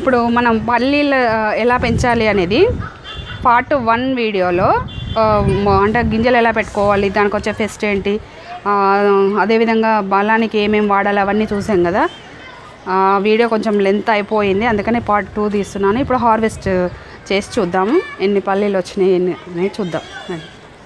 ఇప్పుడు మనం పల్లీలు ఆ, ఎలా పెంచాలి అనేది పార్ట్ వన్ వీడియోలో ఆ, మ- అంటే గింజలు ఎలా పెట్టుకోవాలి దానికి వచ్చే ఫెస్ట్ ఏంటి ఆ, అదేవిధంగా బలానికి ఏమేమి వాడాలి అవన్నీ చూసాం కదా ఆ వీడియో కొంచెం లెంత్ అయిపోయింది అందుకని పార్ట్ టూ తీస్తున్నాను ఇప్పుడు హార్వెస్ట్ చేసి చూద్దాము ఎన్ని పల్లీలు వచ్చినాయి ఎన్ని అనేది చూద్దాం అది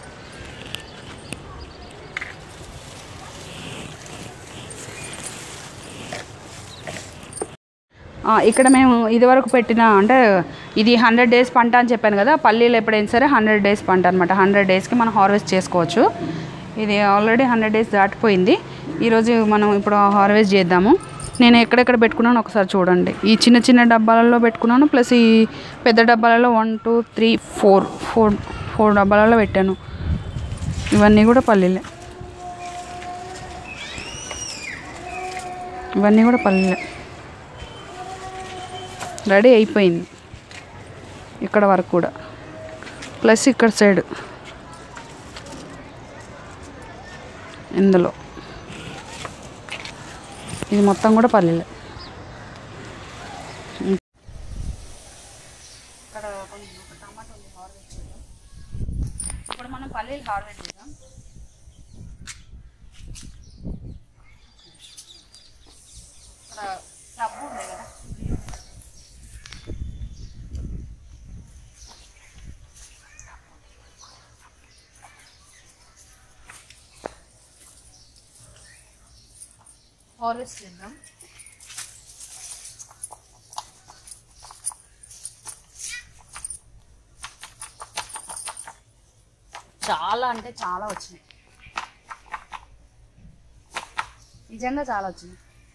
ఆ, ఇక్కడ మేము ఇదివరకు పెట్టిన అంటే ఇది హండ్రెడ్ డేస్ పంట అని చెప్పాను కదా పల్లీలు ఎప్పుడైనా సరే హండ్రెడ్ డేస్ పంట అనమాట హండ్రెడ్ డేస్కి మనం హార్వెస్ట్ చేసుకోవచ్చు ఇది ఆల్రెడీ హండ్రెడ్ డేస్ దాటిపోయింది ఈరోజు మనం ఇప్పుడు హార్వెస్ట్ చేద్దాము నేను ఎక్కడెక్కడ పెట్టుకున్నాను ఒకసారి చూడండి ఈ చిన్న చిన్న డబ్బాలలో పెట్టుకున్నాను ప్లస్ ఈ పెద్ద డబ్బాలలో one two three four four four డబ్బాలలో పెట్టాను ఇవన్నీ కూడా పల్లీలే ఇవన్నీ కూడా పల్లీలే రెడీ అయిపోయింది ఇక్కడ వరకు కూడా ప్లస్ ఇక్కడ సైడ్ ఇందులో ఇది మొత్తం కూడా పల్లీలే ఇక్కడ కొంచెం ఒక టమాటా ఉంది హార్వెస్ట్ చేద్దాం ఇప్పుడు మనం పల్లీలు హార్వెస్ట్ చేద్దాం ఇక్కడ టబ్బు ఉంది కదా హార్వెస్ట్ చేద్దాం చాలా అంటే చాలా వచ్చినాయి నిజంగా చాలా వచ్చినాయి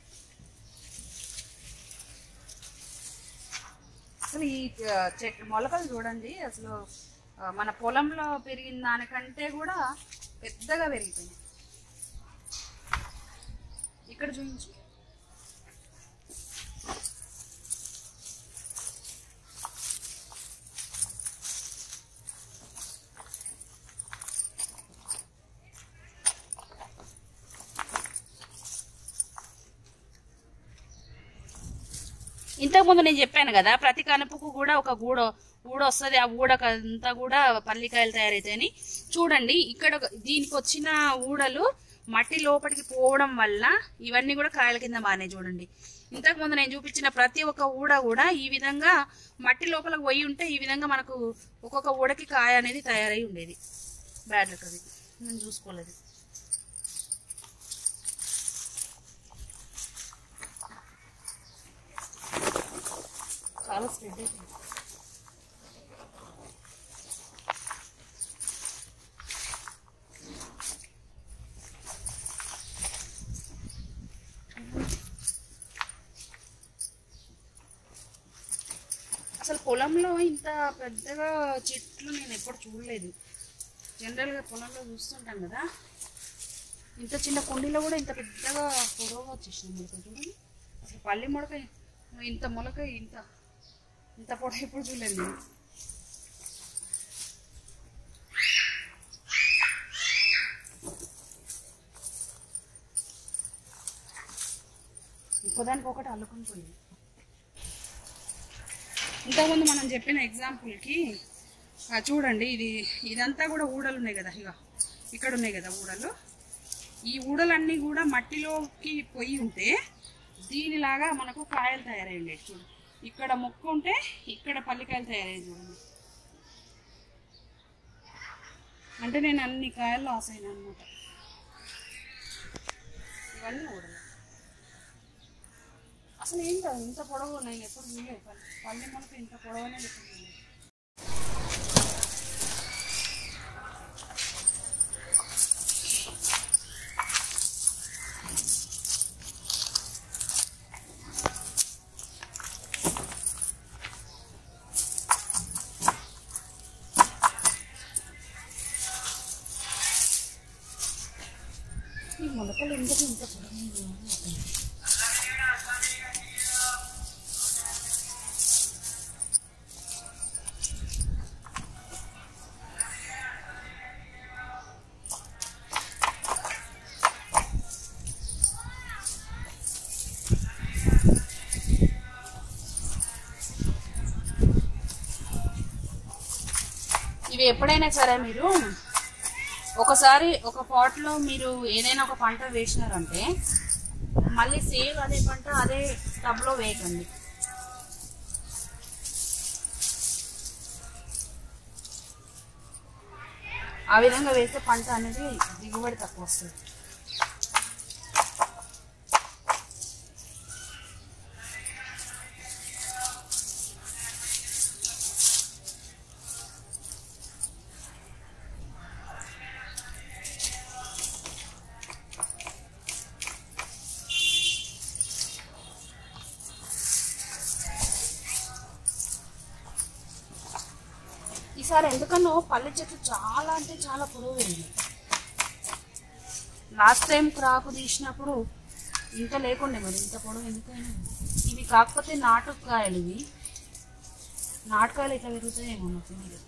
అసలు ఈ ఆ, చెట్టు మొలకలు చూడండి అసలు ఆ, మన పొలంలో పెరిగిన దానికంటే కూడా పెద్దగా పెరిగిపోయినాయి ఇక్కడ చూపించు ఇంతకుముందు నేను చెప్పాను కదా ప్రతి కనుపుకు కూడా ఒక గూడ ఊడ వస్తుంది ఆ ఊడకంతా కూడా పల్లికాయలు తయారైతాయని చూడండి ఇక్కడ ఒక- దీనికి వచ్చిన ఊడలు మట్టి లోపలికి పోవడం వల్ల ఇవన్నీ కూడా కాయల కింద మానే చూడండి ఇంతకు ముందు నేను చూపించిన ప్రతి ఒక్క ఊడ కూడా ఈ విధంగా మట్టి లోపలికి పోయి ఉంటే ఈ విధంగా మనకు ఒక్కొక్క ఊడకి కాయ అనేది తయారై ఉండేది బ్యాడ్ లక్ అది నేను చూసుకోలేదు చాలా స్ప్రెడ్ అయిపోయింది అసలు పొలంలో ఇంత పెద్దగా చెట్లు నేను ఎప్పుడు చూడలేదు జనరల్గా పొలంలో చూస్తుంటాం కదా ఇంత చిన్న కుండీలో కూడా ఇంత పెద్దగా పొడవుగా వచ్చేసింది మొలక చూడండి అసలు పల్లి మొలక ఇంత మొలక ఇంత ఇంత పొడవు ఎప్పుడు చూడలేదు నేను ఇంకోదానికి ఒకటి అల్లుకొని పోయింది ఇంతకుముందు మనం చెప్పిన ఎగ్జాంపుల్కి ఆ, చూడండి ఇది ఇదంతా కూడా ఊడలు ఉన్నాయి కదా ఇక ఇక్కడ ఉన్నాయి కదా ఊడలు ఈ ఊడలన్నీ కూడా మట్టిలోకి పోయి ఉంటే దీనిలాగా మనకు కాయలు తయారై ఉండేవి చూడు ఇక్కడ మొక్క ఉంటే ఇక్కడ పల్లికాయలు తయారయ్యాయి చూడండి అంటే నేను అన్ని కాయలు లాస్ అయినా అనమాట ఇవన్నీ ఊడలు అసలు ఏం కాదు ఇంత పొడవు నేను ఎప్పుడు చూడలేదు పల్లి పల్లె మొలక ఇంత పొడవు అనేది ఎప్పుడు చూడలేదు ఈ మొలకలు ఎందుకు ఇంత పొడవు ఇవి ఎప్పుడైనా సరే మీరు ఒకసారి ఒక పాట్లో మీరు ఏదైనా ఒక పంట వేసినారంటే మళ్ళీ సేమ్ అదే పంట అదే టబ్లో వేయకండి ఆ విధంగా వేస్తే పంట అనేది దిగుబడి తక్కువ వస్తుంది ఈసారి ఎందుకనో పల్లె చెట్లు చాలా అంటే చాలా పొడవు పెరిగింది లాస్ట్ టైం క్రాకు తీసినప్పుడు ఇంత లేకుండే మరి ఇంత పొడవు ఎందుకైనా ఇవి కాకపోతే నాటుకాయలు ఇవి నాటుకాయలు ఇట్లా పెరుగుతాయేమో నాకు తెలియదు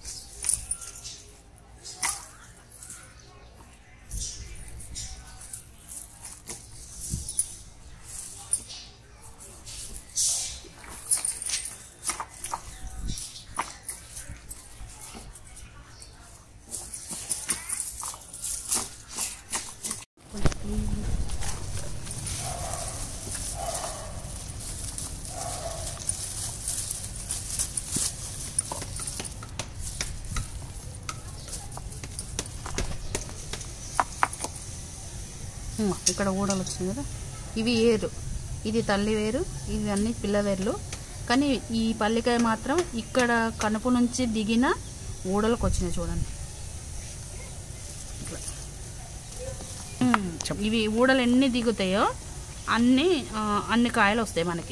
ఉమ్, ఇక్కడ ఊడలు వచ్చినాయి కదా ఇవి ఏరు ఇది తల్లి వేరు ఇవి అన్ని పిల్ల వేర్లు కానీ ఈ పల్లికాయ మాత్రం ఇక్కడ కనుపు నుంచి దిగిన ఊడలకు వచ్చినాయి చూడండి ఇట్లా. ఉమ్, ఇవి ఊడలు ఎన్ని దిగుతాయో అన్ని ఆ, అన్ని కాయలు వస్తాయి మనకి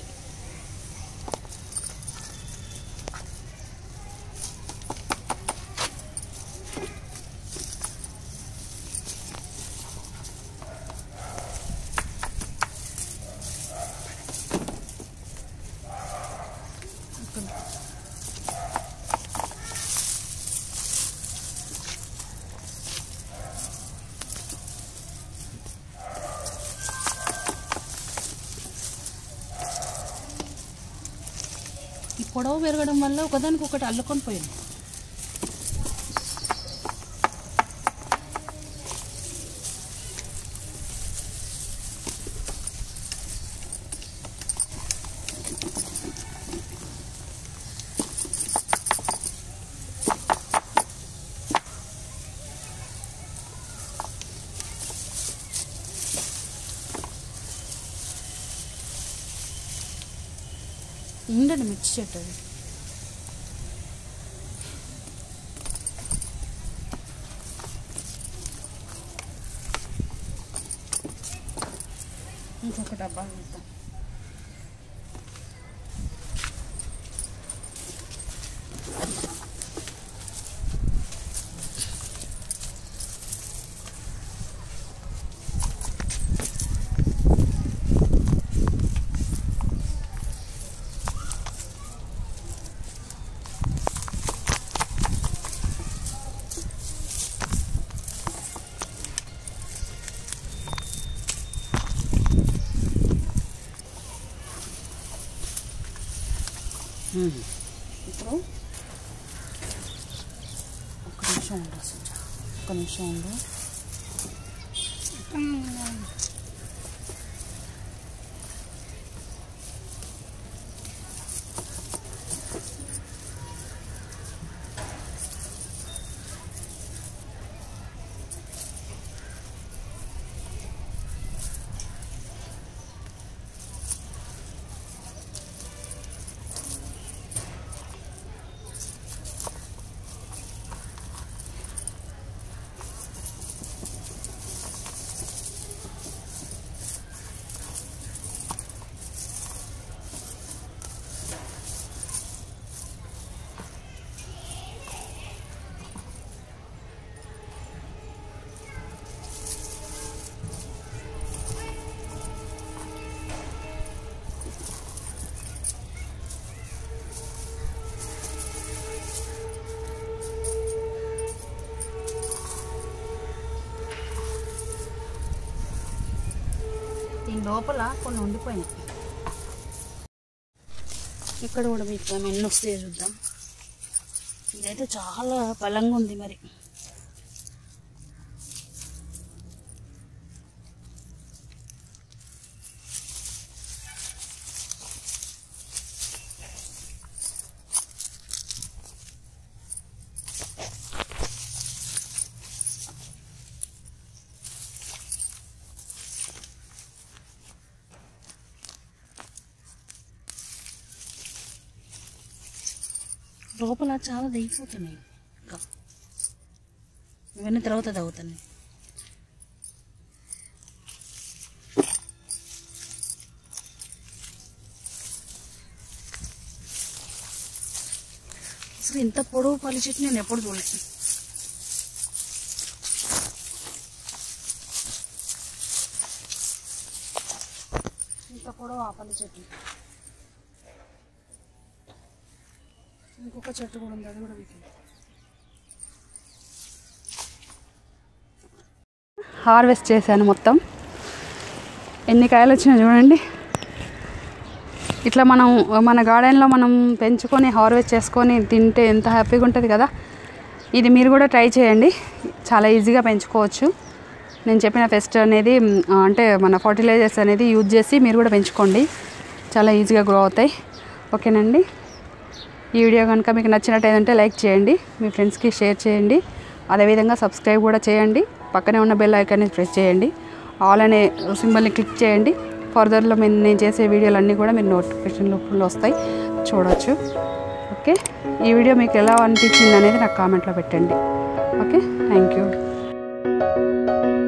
ఈ పొడవు పెరగడం వల్ల ఒకదానికి ఒకటి అల్లుకొని పోయింది ఉండండి మిర్చి చెట్టు అది ఇంకొక డబ్బా వేద్దాం ఇప్పుడు ఒక్క నిమిషం ఉండు అసలు ఒక్క నిమిషం ఉండు దీని లోపల కొన్ని ఉండిపోయినాయి ఇక్కడ కూడా మీకు ఎన్ని వస్తాయో చూద్దాం ఇదైతే చాలా బలంగా ఉంది మరి లోపల చాలా దిగిపోతున్నాయి ఇంకా ఇవన్నీ తర్వాత తగ్గుతున్నాయి అసలు ఇంత పొడవు పల్లి చెట్టు నేను ఎప్పుడు చూడలేదు ఇంత పొడవు ఆ పల్లి చెట్టు ఇంకొక చెట్టు కూడా ఉంది అది కూడా వీకింది హార్వెస్ట్ చేశాను మొత్తం ఎన్ని కాయలు వచ్చినాయి చూడండి ఇట్లా మనం మన గార్డెన్లో మనం పెంచుకొని హార్వెస్ట్ చేసుకొని తింటే ఎంత హ్యాపీగా ఉంటుంది కదా ఇది మీరు కూడా ట్రై చేయండి చాలా ఈజీగా పెంచుకోవచ్చు నేను చెప్పిన ఫెస్ట్ అనేది మ్, అంటే మన ఫర్టిలైజర్స్ అనేది యూజ్ చేసి మీరు కూడా పెంచుకోండి చాలా ఈజీగా గ్రో అవుతాయి ఓకేనండి ఈ వీడియో కనుక మీకు నచ్చినట్టయితే లైక్ చేయండి మీ ఫ్రెండ్స్కి షేర్ చేయండి అదేవిధంగా సబ్స్క్రైబ్ కూడా చేయండి పక్కనే ఉన్న బెల్ ఐకాన్ని ప్రెస్ చేయండి ఆల్ అనే సింబల్ని క్లిక్ చేయండి ఫర్దర్లో మేము నేను చేసే వీడియోలు అన్నీ కూడా మీరు నోటిఫికేషన్ రూపంలో వస్తాయి చూడవచ్చు ఓకే ఈ వీడియో మీకు ఎలా అనిపించింది అనేది నాకు కామెంట్లో పెట్టండి ఓకే థ్యాంక్ యూ